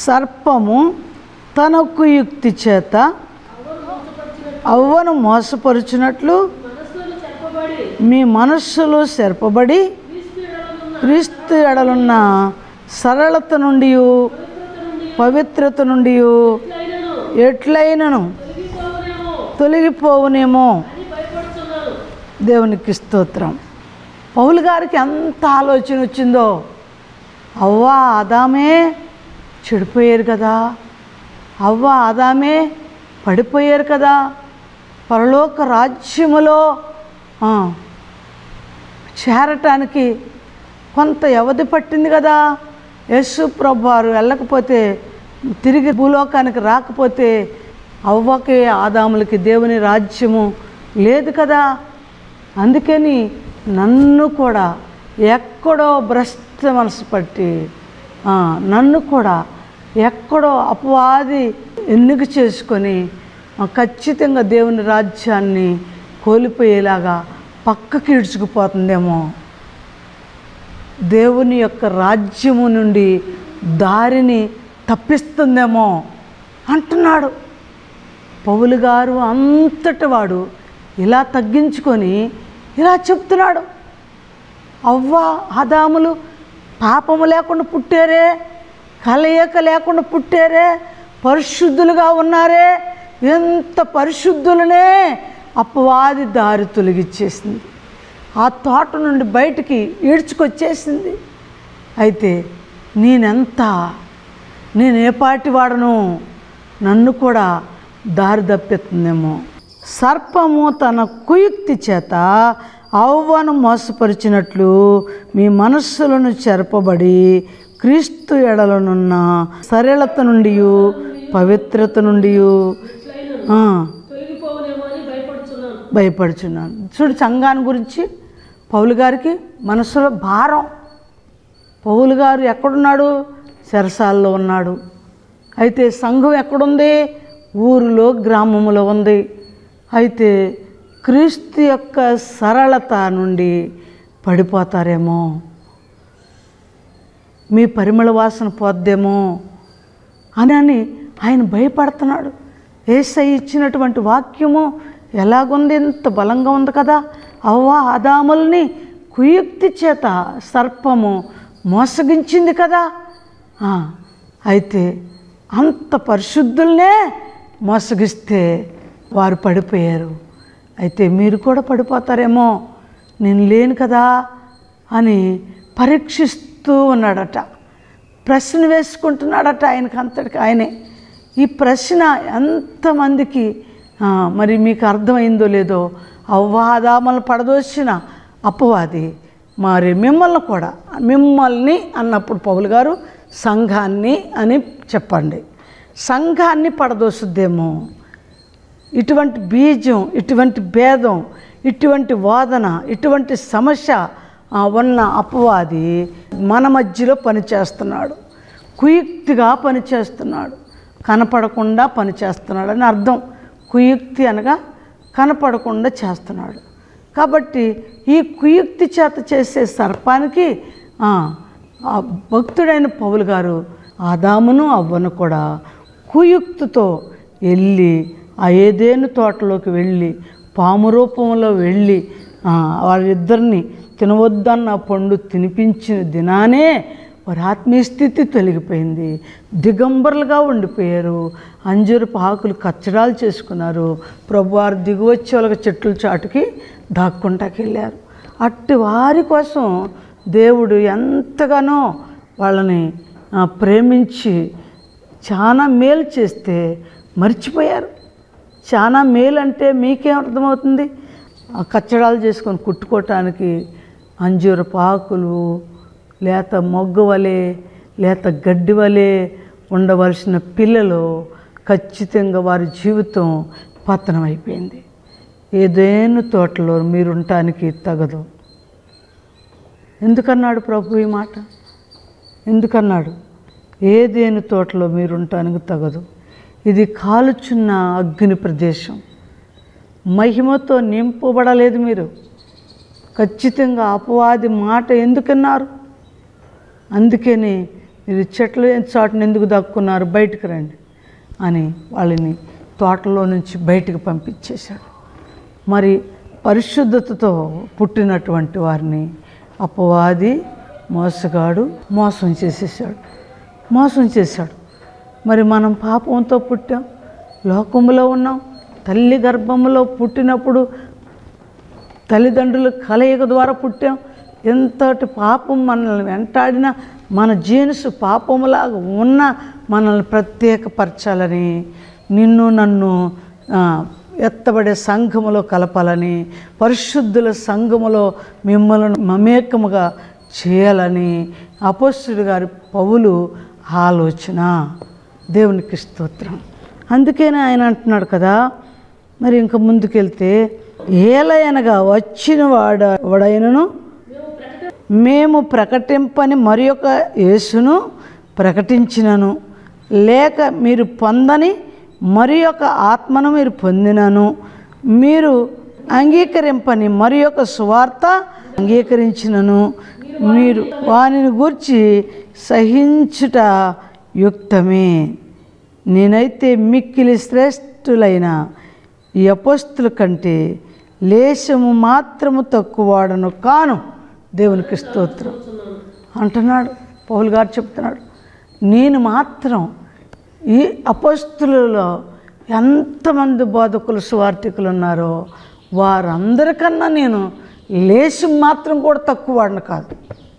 సర్పము తన కుయుక్తి చేత అవ్వను మోసపరుచినట్లు మనస్సులో చెప్పబడి మీ మనస్సులో సెరపబడి క్రీస్తు ఎడలున్న సరళత నుండి పవిత్రత నుండి ఎట్లయినను ఎట్లయినను తొలగిపోవునేమో తొలగిపోవునేమో అని భయపడుతున్నాను దేవునికి స్తోత్రం పౌలు గారికి ఎంత ఆలోచన వచ్చిందో అవ్వ ఆదామే చెడిపోయారు కదా అవ్వ ఆదామే పడిపోయారు కదా పరలోక రాజ్యములో ఆ, చేరటానికి కొంత వ్యవధి పట్టింది కదా యేసు ప్రభువారు వెళ్ళకపోతే తిరిగి భూలోకానికి రాకపోతే అవ్వకి ఆదాములకి దేవుని రాజ్యము లేదు కదా అందుకని నన్ను కూడా ఎక్కడో భ్రష్ట మనసు పట్టి ఆ, నన్ను కూడా ఎక్కడో అపవాది ఎన్నిక చేసుకొని ఆ, ఖచ్చితంగా దేవుని రాజ్యాన్ని కోల్పోయేలాగా పక్కకి ఇడ్చుకుపోతుందేమో దేవుని యొక్క రాజ్యము నుండి దారిని తప్పిస్తుందేమో అంటున్నాడు పౌలు గారు అంతటి వాడు ఇలా తగ్గించుకొని ఇలా చెప్తున్నాడు అవ్వ ఆదాములు పాపము లేకుండా పుట్టారే కలయిక లేకుండా పుట్టారే పరిశుద్ధులుగా ఉన్నారే ఎంత పరిశుద్ధులనే అపవాది దారి తొలగిచ్చేసింది ఆ తోట నుండి బయటికి ఈడ్చుకొచ్చేసింది అయితే నేనెంత నేను ఏ పాటి వాడను నన్ను కూడా దారి తప్పిస్తుందేమో సర్పము తన కుయుక్తి చేత అవ్వను మోసపరిచినట్లు మీ మనస్సులను చెరపబడి క్రీస్తు ఎడలనున్న సరళత నుండి పవిత్రత నుండి తొలగిపోవునేమో అని భయపడుతున్నాను భయపడుచున్నాను చూడు సంఘాన్ని గురించి పౌలు గారికి మనసులో భారం పౌలు గారు ఎక్కడున్నాడు చెరసాల్లో ఉన్నాడు అయితే సంఘం ఎక్కడుంది ఊరిలో గ్రామములో ఉంది అయితే క్రీస్తు యొక్క సరళత నుండి పడిపోతారేమో మీ పరిమళ వాసన పోద్దేమో అని అని ఆయన భయపడుతున్నాడు ఏసై ఇచ్చినటువంటి వాక్యము ఎలాగుంది ఎంత బలంగా ఉంది కదా అవ్వ ఆదాముల్ని కుయుక్తి చేత సర్పము మోసగించింది కదా ఆ, అయితే అంత పరిశుద్ధుల్నే మోసగిస్తే వారు పడిపోయారు అయితే మీరు కూడా పడిపోతారేమో నేను లేను కదా అని పరీక్షిస్తూ ఉన్నాడట ప్రశ్న వేసుకుంటున్నాడట ఆయనకి అంతటికి ఆయనే ఈ ప్రశ్న ఎంతమందికి ఆ, మరి మీకు అర్థమైందో లేదో అవ్వాదామలు పడదోసిన అపవాది మరి మిమ్మల్ని కూడా మిమ్మల్ని అన్నప్పుడు పౌలు గారు సంఘాన్ని అని చెప్పండి సంఘాన్ని పడదోసుద్దేమో ఇటువంటి బీజం ఇటువంటి భేదం ఇటువంటి వాదన ఇటువంటి సమస్య ఆ, ఉన్న అపవాది మన మధ్యలో పనిచేస్తున్నాడు కుయుక్తిగా పనిచేస్తున్నాడు కనపడకుండా పనిచేస్తున్నాడు అని అర్థం కుయుక్తి అనగా కనపడకుండా చేస్తున్నాడు కాబట్టి ఈ కుయుక్తి చేత చేసే సర్పానికి ఆ, ఆ భక్తుడైన పౌలు గారు ఆదామును అవ్వను కూడా కుయుక్తితో వెళ్ళి ఆ ఏదేను తోటలోకి వెళ్ళి పాము రూపంలో వెళ్ళి ఆ, వారిద్దరిని తినవద్దన్న పండు తినిపించిన దినానే వారి ఆత్మీయ స్థితి తొలగిపోయింది దిగంబరులుగా ఉండిపోయారు అంజూరపు ఆకులు కచ్చడాలు చేసుకున్నారు ప్రభువారు దిగువచ్చి వాళ్ళకి చెట్ల చాటుకి దాక్కుంటాకి వెళ్ళారు అట్టి వారి కోసం దేవుడు ఎంతగానో వాళ్ళని ఆ, ప్రేమించి చాలా మేలు చేస్తే మర్చిపోయారు చాలా మేలు అంటే మీకేం అర్థమవుతుంది ఆ కచ్చడాలు చేసుకొని కుట్టుకోవటానికి అంజూరపు ఆకులు లేత మొగ్గు వలె లేత గడ్డి వలె ఉండవలసిన పిల్లలు ఖచ్చితంగా వారి జీవితం పతనం అయిపోయింది ఏదేను తోటలో మీరుంటానికి తగదు ఎందుకన్నాడు ప్రభు ఈ మాట ఎందుకన్నాడు ఏదేను తోటలో మీరుంటానికి తగదు ఇది కాలుచున్న అగ్ని ప్రదేశం మహిమతో నింపబడలేదు మీరు ఖచ్చితంగా అపవాది మాట ఎందుకన్నారు అందుకని మీరు చెట్లు చాటును ఎందుకు దక్కున్నారు బయటకు రండి అని వాళ్ళని తోటలో నుంచి బయటికి పంపించేశాడు మరి పరిశుద్ధతతో పుట్టినటువంటి వారిని అపవాది మోసగాడు మోసం చేసేసాడు మోసం చేశాడు మరి మనం పాపంతో పుట్టాం లోకంలో ఉన్నాం తల్లి గర్భంలో పుట్టినప్పుడు తల్లిదండ్రుల కలయిక ద్వారా పుట్టాం ఎంతటి పాపం మనల్ని వెంటాడినా మన జీన్స్ పాపములాగా ఉన్న మనల్ని ప్రత్యేకపరచాలని నిన్ను నన్ను ఆ, ఎత్తబడే సంఘములో కలపాలని పరిశుద్ధుల సంఘములో మిమ్మల్ని మమేకముగా చేయాలని అపోస్తుడు గారి పౌలు ఆలోచన దేవునికి స్తోత్రం అందుకనే ఆయన అంటున్నాడు కదా మరి ఇంకా ముందుకెళ్తే ఏలయనగా వచ్చిన వాడ వాడైనను మేము ప్రకటింపని మరి ఒక యేసును ప్రకటించినను లేక మీరు పొందని మరి ఒక ఆత్మను మీరు పొందినను మీరు అంగీకరింపని మరి ఒక సువార్త అంగీకరించినను మీరు వానిని గూర్చి సహించుట యుక్తమే నేనైతే మిక్కిలి శ్రేష్ఠులైన ఈ అపోస్తుల కంటే లేశము మాత్రము తక్కువాడను కాను దేవునికి స్తోత్రం అంటున్నాడు పౌలు గారు చెప్తున్నాడు నేను మాత్రం ఈ అపోస్తులలో ఎంతమంది బోధకులు సువార్థికులు ఉన్నారో వారందరికన్నా నేను లేశం మాత్రం కూడా తక్కువ వాడిని కాదు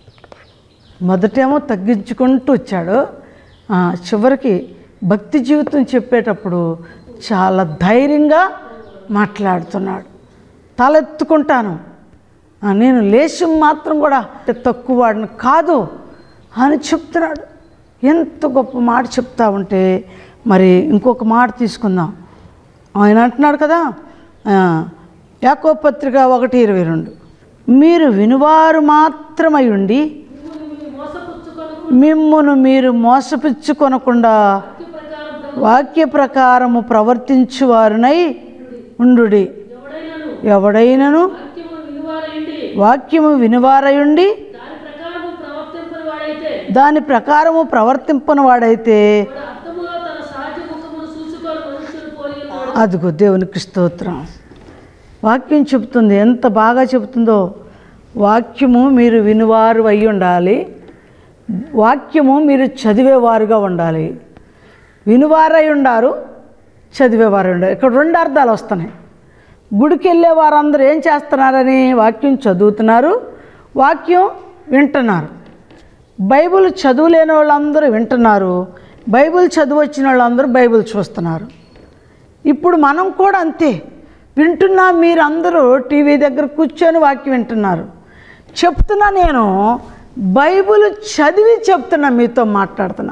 మొదటేమో తగ్గించుకుంటూ వచ్చాడు ఆ, చివరికి భక్తి జీవితం చెప్పేటప్పుడు చాలా ధైర్యంగా మాట్లాడుతున్నాడు తలెత్తుకుంటాను ఆ, నేను లేశం మాత్రం కూడా తక్కువ వాడిని కాదు అని చెప్తున్నాడు ఎంత గొప్ప మాట చెప్తా ఉంటే మరి ఇంకొక మాట తీసుకుందాం ఆయన అంటున్నాడు కదా ఆ, యాకో పత్రిక ఒకటి ఇరవై రెండు మీరు వినువారు మాత్రమై ఉండి మోసపుచ్చుకొనకు మిమ్మును మీరు మోసపుచ్చుకొనకుండా ప్రకారం వాక్య ప్రకారము ప్రవర్తించువారునై ఉండుడి ఎవడైనను ఎవడైనను వాక్యము విలువారైండి వాక్యము వినివారయుండి దాని ప్రకారము ప్రవర్తింపని వాడైతే దాని ప్రకారము ప్రవర్తింపని వాడైతే వాడు అర్థములో తన సహజ ముఖమును చూసుకొని మనుషులు పోలి ఉన్నాడు అదిగో దేవునికి స్తోత్రం వాక్యం చెబుతుంది ఎంత బాగా చెబుతుందో వాక్యము మీరు వినివారు అయి ఉండాలి వాక్యము మీరు చదివేవారుగా ఉండాలి వినివారై ఉండారు చదివేవారు ఉండాలి ఇక్కడ రెండు అర్థాలు వస్తున్నాయి గుడికి వెళ్ళే వారందరూ ఏం చేస్తున్నారని వాక్యం చదువుతున్నారు వాక్యం వింటున్నారు బైబిల్ చదువులేని వాళ్ళందరూ వింటున్నారు బైబిల్ చదువు వచ్చిన వాళ్ళందరూ బైబిల్ చూస్తున్నారు ఇప్పుడు మనం కూడా అంతే వింటున్నా మీరందరూ టీవీ దగ్గర కూర్చొని వాక్యం వింటున్నారు చెప్తున్నా నేను బైబిల్ చదివి చెప్తున్నా మీతో మాట్లాడుతున్నా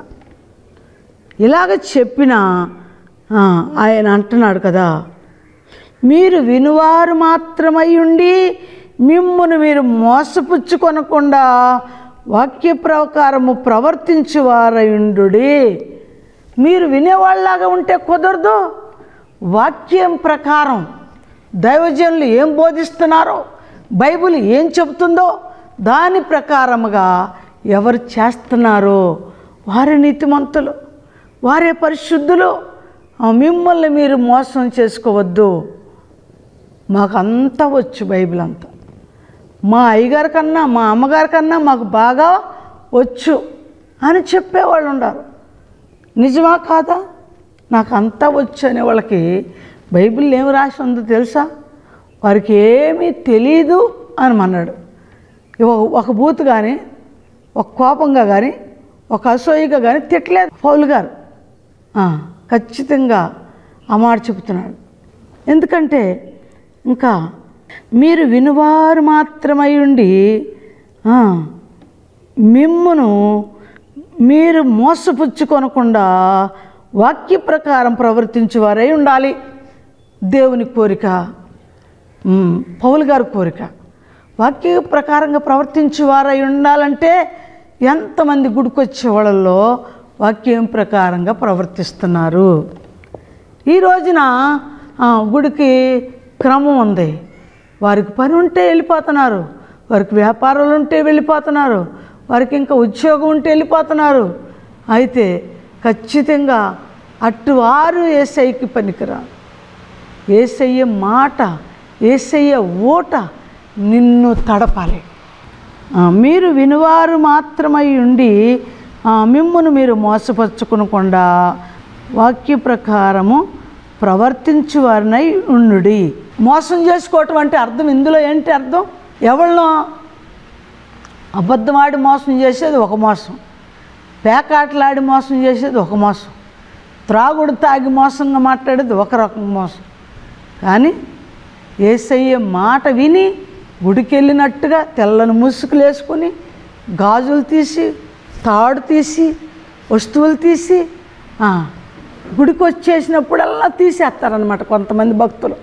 ఇలాగ చెప్పిన ఆ, ఆయన అంటున్నాడు కదా మీరు వినువారు మాత్రమై ఉండి మిమ్మును మీరు మోసపుచ్చుకొనకుండా వాక్య ప్రకారము ప్రవర్తించువారయుండు మీరు వినేవాళ్ళలాగా ఉంటే కుదరదు వాక్యం ప్రకారం దైవజనులు ఏం బోధిస్తున్నారో బైబిల్ ఏం చెబుతుందో దాని ప్రకారముగా ఎవరు చేస్తున్నారో వారే నీతిమంతులు వారే పరిశుద్ధులు ఆ, మిమ్మల్ని మీరు మోసం చేసుకోవద్దు మాకు అంతా వచ్చు బైబిల్ అంతా మా అయ్యగారి కన్నా మా అమ్మగారి కన్నా మాకు బాగా వచ్చు అని చెప్పేవాళ్ళు ఉన్నారు నిజమా కాదా నాకు అంతా వచ్చు అనే వాళ్ళకి బైబిల్ ఏమి రాసి ఉందో తెలుసా వారికి ఏమీ తెలీదు అని అన్నాడు ఒక- ఒక బూత్ కానీ ఒక కోపంగా కానీ ఒక అసూయగా కానీ తిట్టలేదు పౌలు గారు ఆ, ఖచ్చితంగా ఆ మాట చెబుతున్నాడు ఎందుకంటే ఇంకా మీరు వినువారు మాత్రమై ఉండి ఆ, మిమ్మును మీరు మోసపుచ్చుకొనకుండా వాక్య ప్రకారం ప్రవర్తించేవారై ఉండాలి దేవుని కోరిక మ్, పౌలు గారి కోరిక వాక్య ప్రకారంగా ప్రవర్తించేవారై ఉండాలంటే ఎంతమంది గుడికొచ్చే వాళ్ళల్లో వాక్యం ప్రకారంగా ప్రవర్తిస్తున్నారు ఈ రోజున ఆ, గుడికి క్రమం ఉంది వారికి పని ఉంటే వెళ్ళిపోతున్నారు వారికి వ్యాపారాలు ఉంటే వెళ్ళిపోతున్నారు వారికి ఇంకా ఉద్యోగం ఉంటే వెళ్ళిపోతున్నారు అయితే ఖచ్చితంగా అట్టువారు ఏసైకి పనికిరా ఏసయ్య మాట ఏసయ్య ఓట నిన్ను తడపాలి ఆ, మీరు వినువారు మాత్రమై ఉండి ఆ, మిమ్మును మీరు మోసపరుచుకునకుండా వాక్య ప్రకారము ప్రవర్తించు వారినై ఉండుడి మోసం చేసుకోవటం అంటే అర్థం ఇందులో ఏంటి అర్థం ఎవరినో అబద్ధమాడి మోసం చేసేది ఒక మోసం పేకాటలాడి మోసం చేసేది ఒక మోసం త్రాగుడు తాగి మోసంగా మాట్లాడేది ఒక రకం మోసం కానీ ఏసయ్య మాట విని గుడికి వెళ్ళినట్టుగా తెల్లని ముసుగులు వేసుకొని గాజులు తీసి తాడు తీసి వస్తువులు తీసి ఆ, గుడికి వచ్చేసినప్పుడల్లా తీసేస్తారనమాట కొంతమంది భక్తులు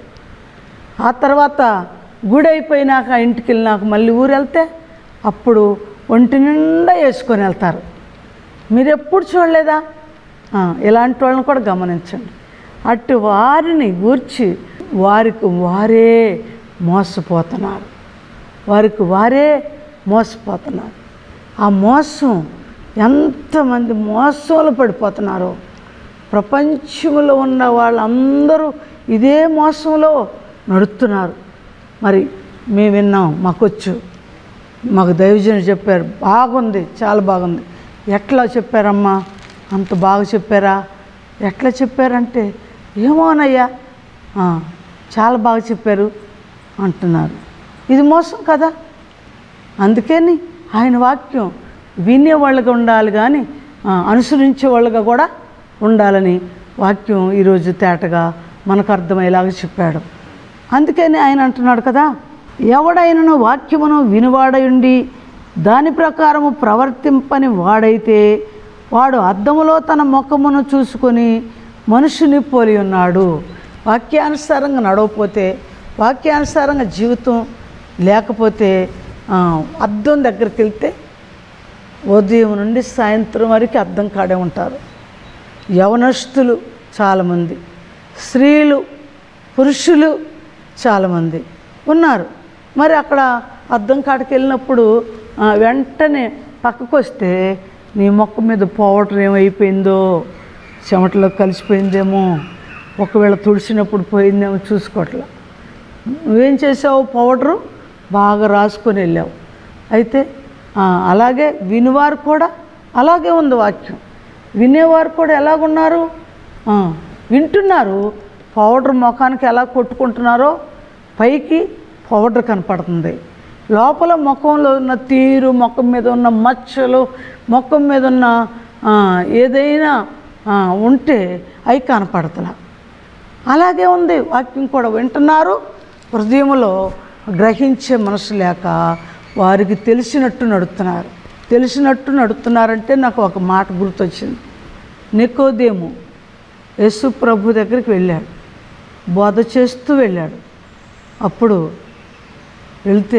ఆ తర్వాత గుడి అయిపోయినాక ఇంటికి వెళ్ళినాక మళ్ళీ ఊరు వెళ్తే అప్పుడు ఒంటి నిండా వేసుకొని వెళ్తారు మీరు ఎప్పుడు చూడలేదా ఆ, ఇలాంటి వాళ్ళని కూడా గమనించండి అటు వారిని గూర్చి వారికి వారే మోసపోతున్నారు వారికి వారే మోసపోతున్నారు ఆ మోసం ఎంతమంది మోసంలో పడిపోతున్నారో ప్రపంచంలో ఉన్న వాళ్ళందరూ ఇదే మోసంలో నడుస్తున్నారు మరి మేము విన్నాం మాకొచ్చు మాకు దైవజనుడు చెప్పారు బాగుంది చాలా బాగుంది ఎట్లా చెప్పారమ్మా అంత బాగా చెప్పారా ఎట్లా చెప్పారంటే ఏమోనయ్యా "ఆ, చాలా బాగా చెప్పారు అంటున్నారు ఇది మోసం కదా అందుకని ఆయన వాక్యం వినేవాళ్ళుగా ఉండాలి కానీ ఆ, అనుసరించే వాళ్ళుగా కూడా ఉండాలని వాక్యం ఈరోజు తేటగా మనకు అర్థమయ్యేలాగా చెప్పాడు అందుకని ఆయన అంటున్నాడు కదా ఎవడైనను వాక్యమును వినువాడయుండి దాని ప్రకారము ప్రవర్తింపని వాడైతే వాడు అద్దములో తన ముఖమును చూసుకొని మనుషుని పోలి ఉన్నాడు వాక్యానుసారంగా నడవపోతే వాక్యానుసారంగా జీవితం లేకపోతే ఆ, అద్దం దగ్గరికి వెళ్తే ఉదయం నుండి సాయంత్రం వరకు అద్దం కాడే ఉంటారు యవనస్తులు చాలామంది స్త్రీలు పురుషులు చాలామంది ఉన్నారు మరి అక్కడ అద్దం కాడికి వెళ్ళినప్పుడు ఆ, వెంటనే పక్కకు వస్తే నీ మొక్క మీద పౌడర్ ఏమైపోయిందో చెమటలో కలిసిపోయిందేమో ఒకవేళ తుడిచినప్పుడు పోయిందేమో చూసుకోవట్లా నువ్వేం చేసావు పౌడరు బాగా రాసుకొని వెళ్ళావు అయితే ఆ, అలాగే వినివారు కూడా అలాగే ఉంది వాక్యం వినేవారు కూడా ఎలాగున్నారు ఆ, వింటున్నారు పౌడర్ ముఖానికి ఎలా కొట్టుకుంటున్నారో పైకి పౌడర్ కనపడుతుంది లోపల ముఖంలో ఉన్న తీరు ముఖం మీద ఉన్న మచ్చలు ముఖం మీద ఉన్న ఆ, ఏదైనా ఆ, ఉంటే అవి కనపడతలా అలాగే ఉంది వాక్యం కూడా వింటున్నారు హృదయంలో గ్రహించే మనసు లేక వారికి తెలిసినట్టు నడుస్తున్నారు తెలిసినట్టు నడుస్తున్నారంటే నాకు ఒక మాట గుర్తొచ్చింది నికోదేము యేసు ప్రభు దగ్గరికి వెళ్ళాడు బోధ చేస్తూ వెళ్ళాడు అప్పుడు వెళ్తే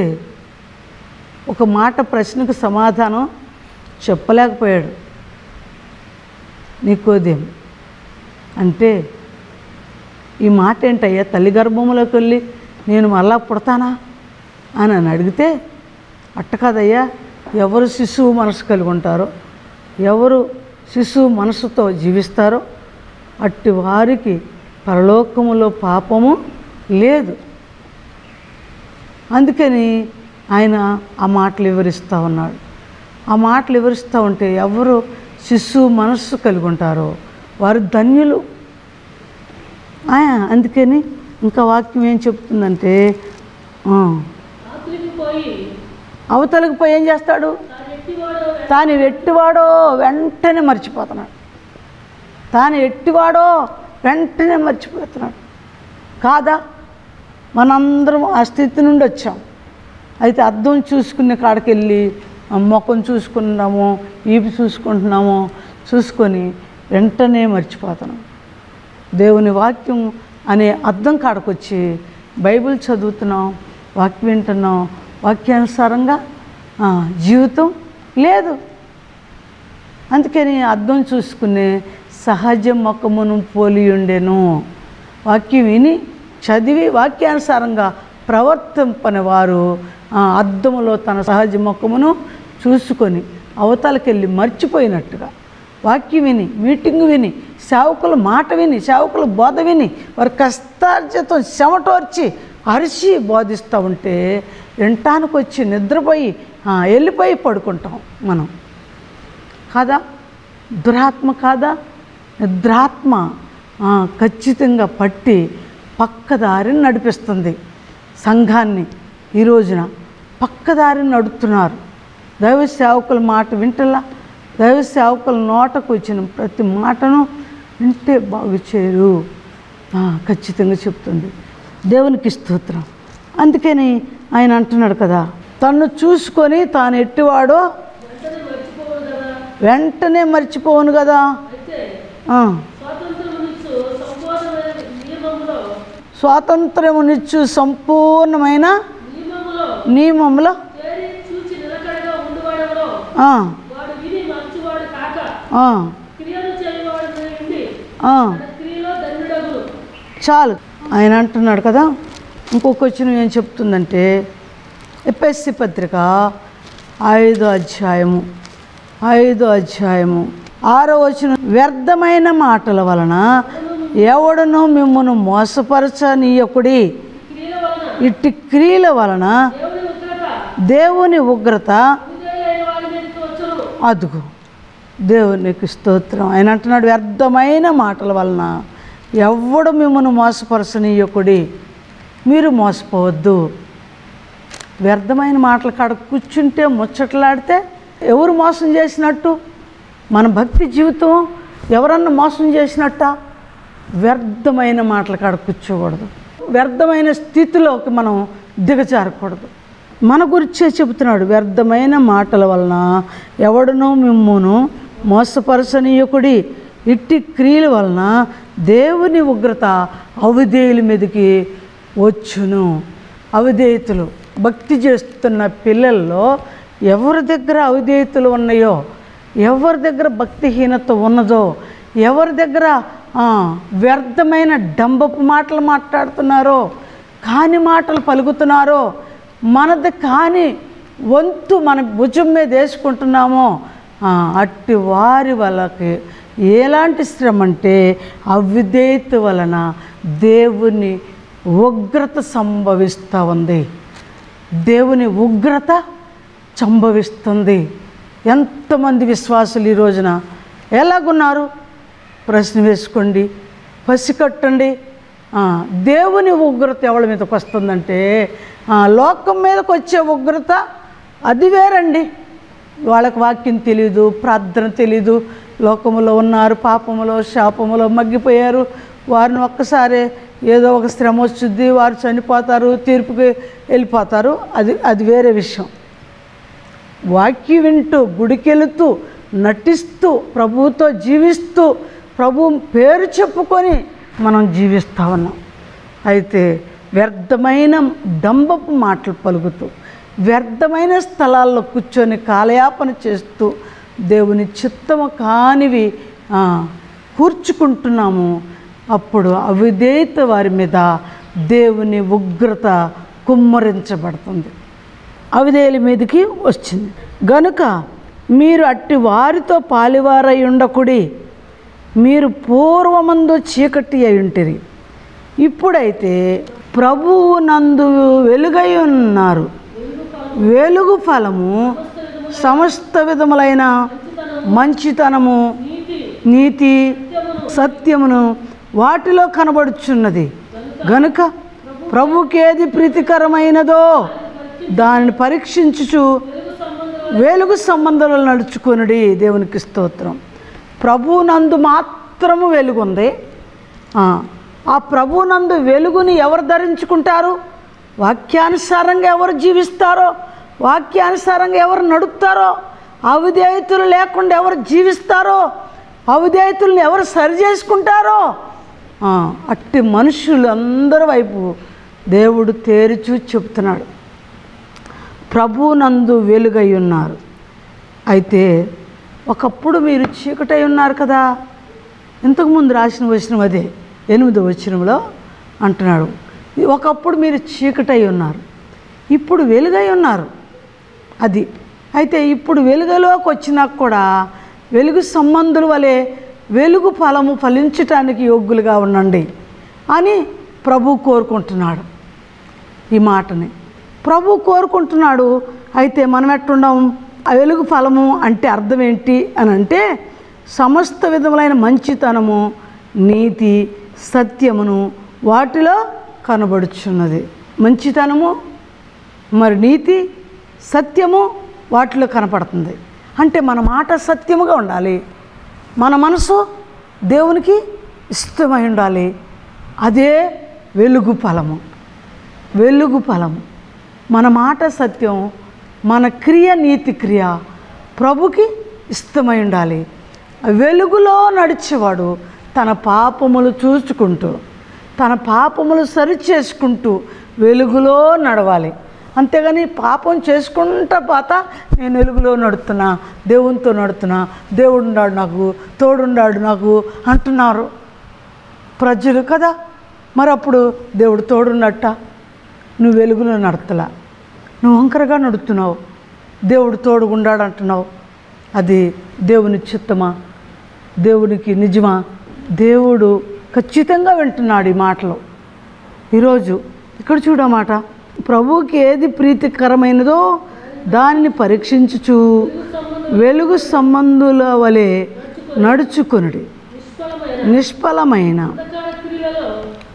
ఒక మాట ప్రశ్నకు సమాధానం చెప్పలేకపోయాడు నికోదేము అంటే ఈ మాట ఏంటయ్యా తల్లి గర్భంలోకి వెళ్ళి నేను మళ్ళా పుడతానా అని అని అడిగితే అట్ట కాదయ్యా ఎవరు శిశువు మనసు కలిగి ఉంటారో ఎవరు శిశువు మనసుతో జీవిస్తారో అట్టి వారికి పరలోకములో పాపము లేదు అందుకని ఆయన ఆ మాటలు వివరిస్తూ ఉన్నాడు ఆ మాటలు వివరిస్తూ ఉంటే ఎవరు శిశువు మనస్సు కలిగి ఉంటారో వారు ధన్యులు ఆ, అందుకని ఇంకా వాక్యం ఏం చెప్తుందంటే ఆ, రాత్రికి పోయి అవతలకు పోయి ఏం చేస్తాడు తాను ఎట్టివాడో తాను ఎట్టివాడో వెంటనే మర్చిపోతున్నాడు తాను ఎట్టివాడో వెంటనే మర్చిపోతున్నాడు కాదా మనందరం ఆ స్థితి నుండి వచ్చాం అయితే అద్దం చూసుకునే కాడికి వెళ్ళి ఆ ముఖం చూసుకున్నాము ఈపు చూసుకుంటున్నాము చూసుకొని వెంటనే మర్చిపోతున్నాం దేవుని వాక్యం అనే అర్థం కాడకొచ్చి బైబిల్ చదువుతున్నాం వాక్యం వింటున్నాం వాక్యానుసారంగా ఆ, జీవితం లేదు అందుకని అర్థం చూసుకునే సహజ ముఖమును పోలి ఉండెను వాక్యం విని చదివి వాక్యానుసారంగా ప్రవర్తింపని వారు ఆ అద్దములో తన సహజ ముఖమును చూసుకొని అవతలకెళ్ళి మర్చిపోయినట్టుగా వాక్యం విని మీటింగ్ విని సేవకుల మాట విని సేవకుల బోధ విని వారి కష్టార్జితం చెమటోర్చి అరిచి బోధిస్తూ ఉంటే వింటానికి వచ్చి నిద్రపోయి ఆ, వెళ్ళిపోయి పడుకుంటాం మనం కాదా దురాత్మ కాదా నిద్రాత్మ ఆ, ఖచ్చితంగా పట్టి పక్కదారిని నడిపిస్తుంది సంఘాన్ని ఈ రోజున పక్కదారిని నడుపుతున్నారు దైవ సేవకుల మాట వింటలా దైవ సేవకుల నోటకు వచ్చిన ప్రతి మాటను వింటే బాగు చేయరు ఆ, ఖచ్చితంగా చెప్తుంది దేవునికి స్తోత్రం అందుకని ఆయన అంటున్నాడు కదా తను చూసుకొని తాను ఎట్టివాడో వెంటనే మర్చిపోవును కదా వెంటనే మర్చిపోవును కదా అయితే ఆ, స్వాతంత్రమునిచ్చు సంపూర్ణమైన నియమములో స్వాతంత్రమునిచ్చు సంపూర్ణమైన నియమములో నియమంలో చేరి చూచి నిలకడగా ఉండువాడెవరో ఆ, వాడు విని మంచివాడు కాక ఆ, క్రియలు చేయవాడు ఉండి ఆ, తన క్రియలో ధన్యుడగును చాలు ఆయన అంటున్నాడు కదా ఇంకొక వచ్చిన ఏం చెప్తుందంటే ఎపిఎస్సి పత్రిక ఐదో అధ్యాయము ఐదో అధ్యాయము ఆరో వచ్చిన వ్యర్థమైన మాటల వలన ఎవడను మిమ్మల్ని మోసపరచనీయకుడి క్రియల వలన ఇట్టి క్రియల వలన దేవుని ఉగ్రత దేవుని ఉగ్రత విధేయులైన వారి మీదకి వచ్చును అదుగు దేవునికి స్తోత్రం ఆయన అంటున్నాడు వ్యర్థమైన మాటల వలన ఎవడు మిమ్మల్ని మోసపరచనీయకుడి మీరు మోసపోవద్దు వ్యర్థమైన మాటల కాడ కూర్చుంటే ముచ్చట్లాడితే ఎవరు మోసం చేసినట్టు మన భక్తి జీవితం ఎవరన్నా మోసం చేసినట్ట వ్యర్థమైన మాటల కాడ కూర్చోకూడదు వ్యర్థమైన స్థితిలోకి మనం దిగజారకూడదు మన గురించే చెబుతున్నాడు వ్యర్థమైన మాటల వలన ఎవడనో మిమ్మును మోసపరచనీయకుడి ఇట్టి క్రియల వలన దేవుని ఉగ్రత అవిధేయుల మీదకి వచ్చును అవిధేయతలు భక్తి చేస్తున్న పిల్లల్లో ఎవరి దగ్గర అవిధేయతలు ఉన్నాయో ఎవరి దగ్గర భక్తిహీనత ఉన్నదో ఎవరి దగ్గర ఆ, వ్యర్థమైన డంబపు మాటలు మాట్లాడుతున్నారో కాని మాటలు పలుకుతున్నారో మనది కాని వంతు మన భుజం మీద వేసుకుంటున్నామో ఆ, అట్టి వారి వాళ్ళకి ఎలాంటి శ్రమ అంటే అవిధేయత వలన దేవుని ఉగ్రత సంభవిస్తూ ఉంది దేవుని ఉగ్రత సంభవిస్తుంది ఎంతమంది విశ్వాసులు ఈ రోజున ఎలాగున్నారు ప్రశ్న వేసుకోండి పసికట్టండి ఆ, దేవుని ఉగ్రత ఎవరి మీదకి వస్తుందంటే ఆ, లోకం మీదకి వచ్చే ఉగ్రత అది వేరండి వాళ్ళకి వాక్యం తెలీదు ప్రార్థన తెలీదు లోకములో ఉన్నారు పాపములో శాపములో మగ్గిపోయారు వారిని ఒక్కసారి ఏదో ఒక శ్రమ వచ్చుద్ది వారు చనిపోతారు తీర్పుకి వెళ్ళిపోతారు అది అది వేరే విషయం వాక్యం వింటూ గుడికెళుతూ నటిస్తూ ప్రభువుతో జీవిస్తూ ప్రభు పేరు చెప్పుకొని మనం జీవిస్తూ ఉన్నాం అయితే వ్యర్థమైన డంబపు మాటలు పలుకుతూ వ్యర్థమైన స్థలాల్లో కూర్చొని కాలయాపన చేస్తూ దేవుని చిత్తము కానివి ఆ, కూర్చుకుంటున్నాము అప్పుడు అవిధేయత వారి మీద దేవుని ఉగ్రత కుమ్మరించబడుతుంది అవిధేయుల మీదకి వచ్చింది గనుక మీరు అట్టి వారితో పాలివారై ఉండకుడి మీరు పూర్వమందు చీకటి అయి ఉంటిరి ఇప్పుడైతే ప్రభువు నందు వెలుగై ఉన్నారు వెలుగు ఫలము సమస్త విధములైన మంచితనము నీతి సత్యమును వాటిలో కనబడుచున్నది గనుక ప్రభుకి ఏది ప్రీతికరమైనదో దానిని పరీక్షించుచు వెలుగు సంబంధాలు నడుచుకొనుడి దేవునికి స్తోత్రం ప్రభు నందు మాత్రము వెలుగుంది ఆ, ఆ ప్రభు నందు వెలుగుని ఎవరు ధరించుకుంటారు వాక్యానుసారంగా ఎవరు జీవిస్తారో వాక్యానుసారంగా ఎవరు నడుపుతారో అవిధేయతులు లేకుండా ఎవరు జీవిస్తారో అవిధేయతుల్ని ఎవరు సరి చేసుకుంటారో ఆ, అట్టి మనుషులందరి వైపు దేవుడు తేరుచూ చెప్తున్నాడు ప్రభునందు వెలుగై ఉన్నారు అయితే ఒకప్పుడు మీరు చీకటై ఉన్నారు కదా ఇంతకుముందు రాసిన వచనం అదే ఎనిమిదో వచనంలో అంటున్నాడు ఒకప్పుడు మీరు చీకటై ఉన్నారు ఇప్పుడు వెలుగై ఉన్నారు అది అయితే ఇప్పుడు వెలుగులోకి వచ్చినాక కూడా వెలుగు సంబంధుల వలె వెలుగు ఫలము ఫలించటానికి యోగ్యులుగా ఉండండి అని ప్రభు కోరుకుంటున్నాడు ఈ మాటని ప్రభు కోరుకుంటున్నాడు అయితే మనం ఎట్టుండం ఆ వెలుగు ఫలము అంటే అర్థం ఏంటి అని అంటే సమస్త విధములైన మంచితనము నీతి సత్యమును వాటిలో కనబడుచున్నది మంచితనము మరి నీతి సత్యము వాటిలో కనపడుతుంది అంటే మన మాట సత్యముగా ఉండాలి మన మనసు దేవునికి ఇష్టమై ఉండాలి అదే వెలుగు ఫలము వెలుగు ఫలము మన మాట సత్యం మన క్రియ నీతి క్రియ ప్రభుకి ఇష్టమై ఉండాలి వెలుగులో నడిచేవాడు తన పాపములు చూసుకుంటూ తన పాపములు సరిచేసుకుంటూ వెలుగులో నడవాలి అంతేగాని పాపం చేసుకుంటా పోత నేను వెలుగులో నడుతున్నా దేవునితో నడుతున్నా దేవుడున్నాడు నాకు తోడున్నాడు నాకు అంటున్నారు ప్రజలు కదా మరి అప్పుడు దేవుడు తోడున్నట్ట నువ్వు వెలుగులో నడతలా నువ్వు వంకరగా నడుతున్నావు దేవుడు తోడుగుండాడు అంటున్నావు అది దేవుని చిత్తమా దేవునికి నిజమా దేవుడు ఖచ్చితంగా వింటున్నాడు ఈ మాటలు ఈరోజు ఇక్కడ చూడమాట ప్రభువుకి ఏది ప్రీతికరమైనదో దానిని పరీక్షించుచు వెలుగు సంబంధుల వలె నడుచుకొనుడి నిష్ఫలమైన నిష్ఫలమైన అంధకార క్రియలలో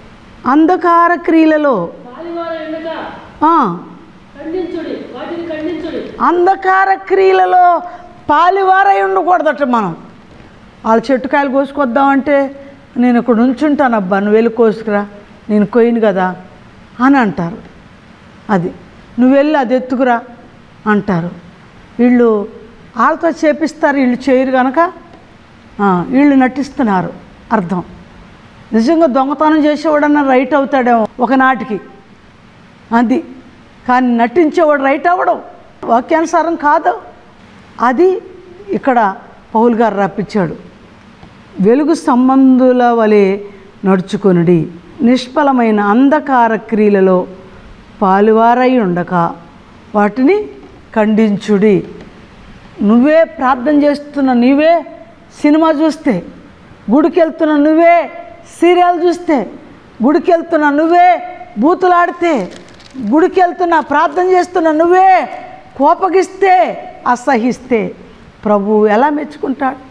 అంధకార క్రియలలో పాలివార ఎండగా ఆ, ఖండించుడి వాటిని ఖండించుడి అంధకార క్రియలలో పాలివారై ఉండకూడదట మనం వాళ్ళ చెట్టుకాయలు కోసుకొద్దామంటే నేను ఇక్కడ ఉంచుంటాను అబ్బా నువ్వు వెళ్ళి కోసుకురా నేను కొయ్యను కదా అని అంటారు అది నువ్వు వెళ్ళి అది ఎత్తుకురా అంటారు వీళ్ళు వాళ్ళతో చేపిస్తారు వీళ్ళు చేయరు కనుక ఆ, వీళ్ళు నటిస్తున్నారు అర్థం నిజంగా దొంగతనం చేసేవాడన్నా రైట్ అవుతాడేమో ఒకనాటికి అది కానీ నటించేవాడు రైట్ అవ్వడం వాక్యానుసారం కాదు అది ఇక్కడ పౌల్ గారు రప్పించాడు వెలుగు సంబంధుల వలె నడుచుకొనుడి నిష్ఫలమైన అంధకార క్రియలలో పాలువారై ఉండక వాటిని ఖండించుడి నువ్వే ప్రార్థన చేస్తున్న నీవే సినిమా చూస్తే గుడికి వెళ్తున్న నువ్వే సీరియల్ చూస్తే గుడికి వెళ్తున్న నువ్వే బూతులాడితే గుడికి వెళ్తున్న ప్రార్థన చేస్తున్న నువ్వే కోపగిస్తే అసహిస్తే ప్రభు ఎలా మెచ్చుకుంటాడు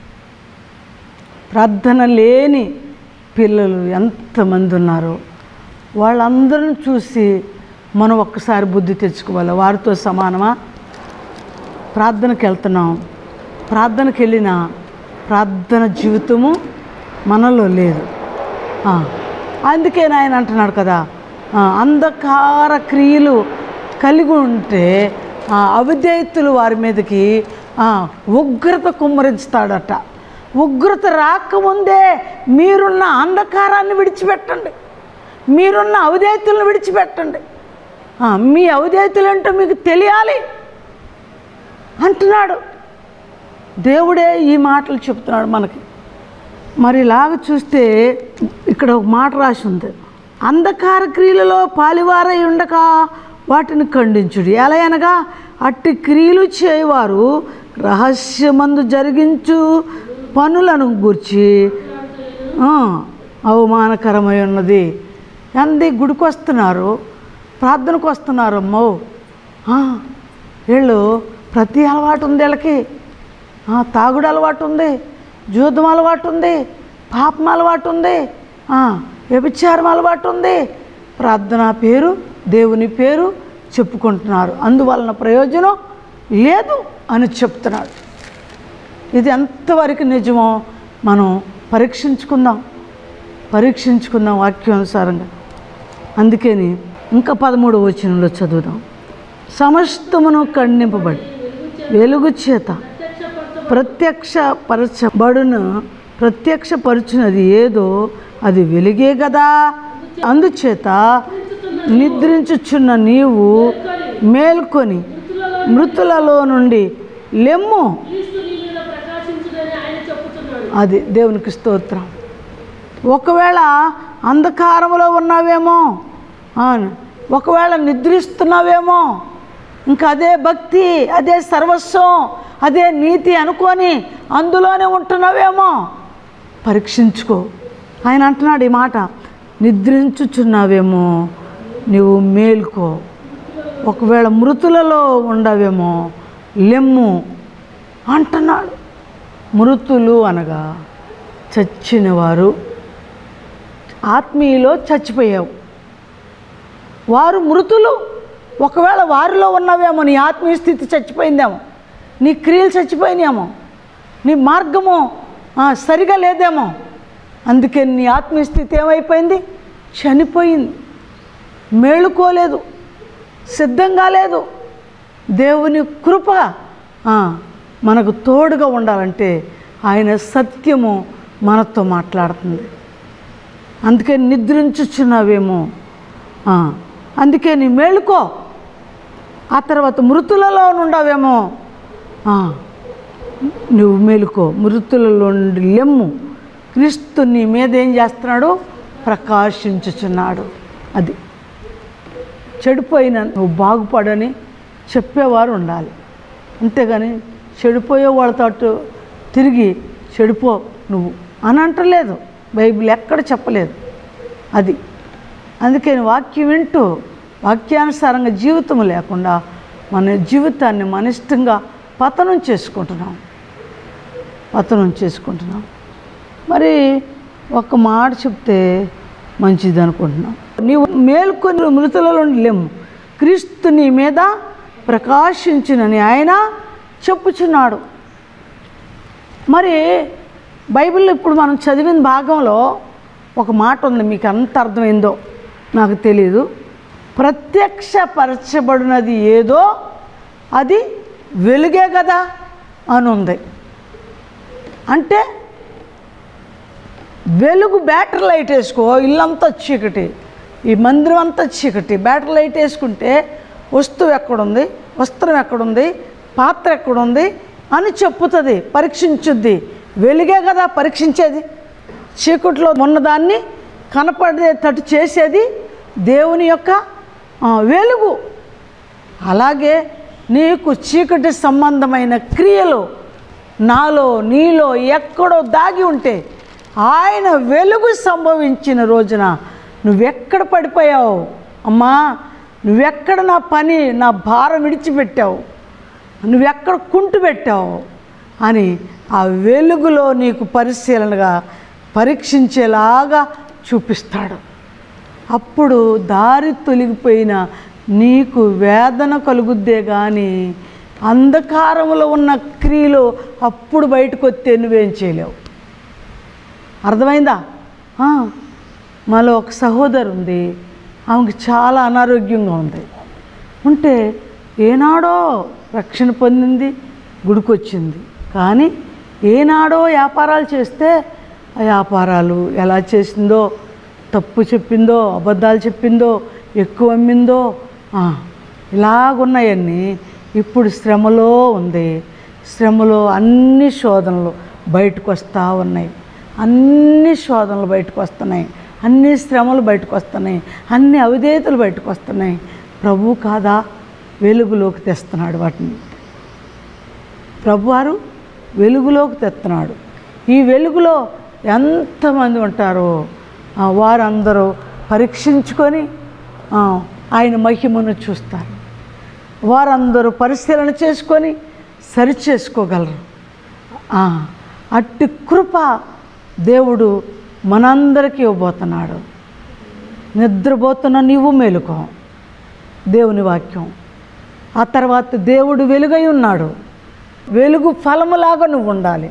ప్రార్థన లేని పిల్లలు ఎంతమంది ఉన్నారో వాళ్ళందరిని చూసి మనం ఒక్కసారి బుద్ధి తెచ్చుకోవాలి వారితో సమానమా ప్రార్థనకి వెళ్తున్నాం ప్రార్థనకి వెళ్ళిన ప్రార్థన జీవితము మనలో లేదు ఆ, అందుకే నాయన అంటున్నాడు కదా ఆ, అంధకార క్రియలు కలిగి ఉంటే ఆ, అవిధేయతులు వారి మీదకి ఆ, ఉగ్రత కుమ్మరించుతాడట ఉగ్రత రాకముందే మీరున్న అంధకారాన్ని విడిచిపెట్టండి మీరున్న అవిధేయతులను విడిచిపెట్టండి ఆ, మీ అవిధేయతులు ఏంటో మీకు తెలియాలి అంటున్నాడు దేవుడే ఈ మాటలు చెప్తున్నాడు మనకి మరి ఇలాగ చూస్తే ఇక్కడ ఒక మాట రాసి ఉంది అంధకార క్రియలలో పాలివారై ఉండక వాటిని ఖండించుడు ఎలా అనగా అట్టి క్రియలు చేయవారు రహస్యమందు జరిగించు పనులను గూర్చి ఆ, అవమానకరమై ఉన్నది అంది గుడికి వస్తున్నారు ప్రార్థనకు వస్తున్నారు అమ్మో ఆ, వీళ్ళు ప్రతి అలవాటు ఉంది వీళ్ళకి ఆ, తాగుడు అలవాటు ఉంది జూదం అలవాటు ఉంది పాపం అలవాటు ఉంది ఆ, వ్యభిచారం అలవాటు ఉంది ప్రార్థన పేరు దేవుని పేరు చెప్పుకుంటున్నారు అందువలన ప్రయోజనం లేదు అని చెప్తున్నాడు ఇది ఎంతవరకు నిజమో మనం పరీక్షించుకుందాం పరీక్షించుకుందాం వాక్యానుసారంగా అందుకని ఇంకా పదమూడవ వచనంలో చదువుదాం సమస్తమును ఖండింపబడి వెలుగు చేత ప్రత్యక్షపరచబడును ప్రత్యక్షపరచునది ఏదో అది వెలుగే కదా అందుచేత నిద్రించుచున్న నీవు మేల్కొని మృతులలో నుండి లెమ్ము క్రీస్తు నీ మీద ప్రకాశించుడని ఆయన చెప్పుతున్నాడు అది దేవునికి స్తోత్రం ఒకవేళ అంధకారంలో ఉన్నావేమో అవును ఒకవేళ నిద్రిస్తున్నావేమో ఇంకా అదే భక్తి అదే సర్వస్వం అదే నీతి అనుకొని అందులోనే ఉంటున్నావేమో పరీక్షించుకో ఆయన అంటున్నాడు ఈ మాట నిద్రించుచున్నావేమో నువ్వు మేల్కో ఒకవేళ మృతులలో ఉండవేమో లెమ్ము అంటున్నాడు మృతులు అనగా చచ్చిన వారు ఆత్మీయులో చచ్చిపోయావు వారు మృతులు ఒకవేళ వారిలో ఉన్నవేమో నీ ఆత్మీయ స్థితి చచ్చిపోయిందేమో నీ క్రియలు చచ్చిపోయినాయేమో నీ మార్గము ఆ, సరిగా లేదేమో అందుకే నీ ఆత్మీయ స్థితి ఏమైపోయింది చనిపోయింది మేలుకోలేదు సిద్ధంగా లేదు దేవుని కృప ఆ, మనకు తోడుగా ఉండాలంటే ఆయన సత్యము మనతో మాట్లాడుతుంది అందుకే నిద్రించుచున్నావేమో ఆ, అందుకే నీ మేలుకో ఆ తర్వాత మృతులలో నుండవేమో ఆ, నువ్వు మేలుకో మృతులలో నుండి లెమ్ము క్రీస్తు నీ మీద ఏం చేస్తున్నాడు ప్రకాశించుచున్నాడు అది చెడిపోయిన నువ్వు బాగుపడని చెప్పేవారు ఉండాలి అంతేగాని చెడిపోయే వాళ్ళతో అటు తిరిగి చెడిపో నువ్వు అని అంటలేదు బైబిల్ ఎక్కడ చెప్పలేదు అది అందుకే వాక్యం వింటూ వాక్యానుసారంగా జీవితం లేకుండా మన జీవితాన్ని మన ఇష్టంగా పతనం చేసుకుంటున్నాం పతనం చేసుకుంటున్నాం మరి ఒక మాట చెప్తే మంచిది అనుకుంటున్నాం నీవు మేల్కొని మృతులలో లేము క్రీస్తు నీ మీద ప్రకాశించునని ఆయన చెప్పుచున్నాడు మరి బైబిల్లో ఇప్పుడు మనం చదివిన భాగంలో ఒక మాట ఉంది మీకు అంత అర్థమైందో నాకు తెలియదు ప్రత్యక్షపరచబడినది ఏదో అది వెలుగే కదా అని ఉంది అంటే వెలుగు బ్యాటరీ లైట్ వేసుకో ఇల్లంతా చీకటి ఈ మందిరం అంతా చీకటి బ్యాటరీ లైట్ వేసుకుంటే వస్తువు ఎక్కడుంది వస్త్రం ఎక్కడుంది పాత్ర ఎక్కడుంది అని చెప్పుతుంది పరీక్షించుద్ది వెలుగే కదా పరీక్షించేది చీకట్లో ఉన్నదాన్ని కనపడేటట్టు చేసేది దేవుని యొక్క ఆ, వెలుగు అలాగే నీకు చీకటి సంబంధమైన క్రియలు నాలో నీలో ఎక్కడో దాగి ఉంటే ఆయన వెలుగు సంభవించిన రోజున నువ్వెక్కడ పడిపోయావు అమ్మా నువ్వెక్కడ నా పని నా భారం విడిచిపెట్టావు నువ్వెక్కడ కుంటు పెట్టావు అని ఆ వెలుగులో నీకు పరిశీలనగా పరీక్షించేలాగా చూపిస్తాడు అప్పుడు దారి తొలగిపోయిన నీకు వేదన కలుగుద్దే కానీ అంధకారంలో ఉన్న క్రియలు అప్పుడు బయటకు వస్తే నువ్వేం చేయలేవు అర్థమైందా ఆ, మాలో ఒక సహోదరు ఉంది ఆమెకు చాలా అనారోగ్యంగా ఉంది ఉంటే ఏనాడో రక్షణ పొందింది గుడికొచ్చింది కానీ ఏనాడో వ్యాపారాలు చేస్తే ఆ వ్యాపారాలు ఎలా చేసిందో తప్పు చెప్పిందో అబద్ధాలు చెప్పిందో ఎక్కువ అమ్మిందో ఆ, ఇలాగున్నాయన్నీ ఇప్పుడు శ్రమలో ఉంది శ్రమలో అన్ని శోధనలు బయటకు వస్తూ ఉన్నాయి అన్ని శోధనలు బయటకు వస్తున్నాయి అన్ని శ్రమలు బయటకు వస్తున్నాయి అన్ని అవిధేయతలు బయటకు వస్తున్నాయి ప్రభు కాదా వెలుగులోకి తెస్తున్నాడు వాటిని ప్రభువారు వెలుగులోకి తెస్తున్నాడు ఈ వెలుగులో ఎంతమంది ఉంటారో ఆ, వారందరూ పరీక్షించుకొని ఆ, ఆయన మహిమను చూస్తారు వారందరూ పరిశీలన చేసుకొని సరి చేసుకోగలరు ఆ, అట్టి కృప దేవుడు మనందరికీ ఇవ్వబోతున్నాడు నిద్రపోతున్న నీవు మేలుకో దేవుని వాక్యం ఆ తర్వాత దేవుడు వెలుగై ఉన్నాడు వెలుగు ఫలములాగా నువ్వు ఉండాలి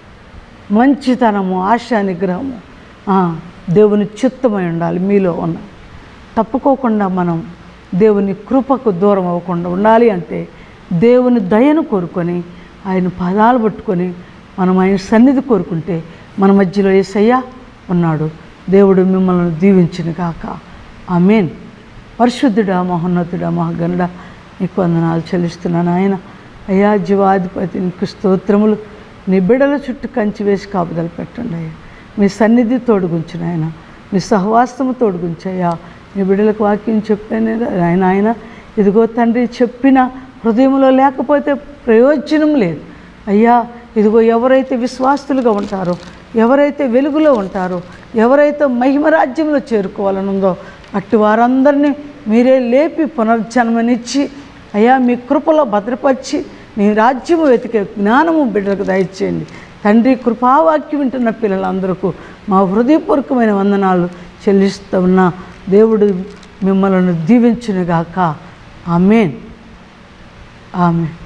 మంచితనము ఆశా నిగ్రహము ఆ, దేవుని చిత్తమై ఉండాలి మీలో ఉన్న తప్పుకోకుండా మనం దేవుని కృపకు దూరం అవ్వకుండా ఉండాలి అంటే దేవుని దయను కోరుకొని ఆయన పదాలు పట్టుకొని మనం ఆయన సన్నిధి కోరుకుంటే మన మధ్యలో ఏసయ్య ఉన్నాడు దేవుడు మిమ్మల్ని దీవించిన కాక ఆమెన్ పరిశుద్ధుడా మహోన్నతుడా మహాగణుడా నీకు వందనాలు చెల్లిస్తున్నాను ఆయన అయ్యా జీవాధిపతి నీకు స్తోత్రములు నీ బిడల చుట్టూ కంచి వేసి కాపుదలు పెట్టండి అయ్యా మీ సన్నిధి తోడుగుంచిన ఆయన మీ సహవాసము తోడుగుంచయ్యా నీ బిడ్డలకు వాక్యం చెప్పాను ఆయన ఆయన ఇదిగో తండ్రి చెప్పిన హృదయంలో లేకపోతే ప్రయోజనం లేదు అయ్యా ఇదిగో ఎవరైతే విశ్వాస్తులుగా ఉంటారో ఎవరైతే వెలుగులో ఉంటారో ఎవరైతే మహిమ రాజ్యంలో చేరుకోవాలనుందో అట్టి వారందరినీ మీరే లేపి పునర్జన్మనిచ్చి అయ్యా మీ కృపలో భద్రపరిచి నీ రాజ్యము వెతికే జ్ఞానము బిడ్డలకు దయచేయండి తండ్రి కృపావాక్యం వింటున్న పిల్లలందరికీ మా హృదయపూర్వకమైన వందనాలు చెల్లిస్తూ ఉన్న దేవుడు మిమ్మల్ని దీవించునుగాక ఆమెన్ ఆమెన్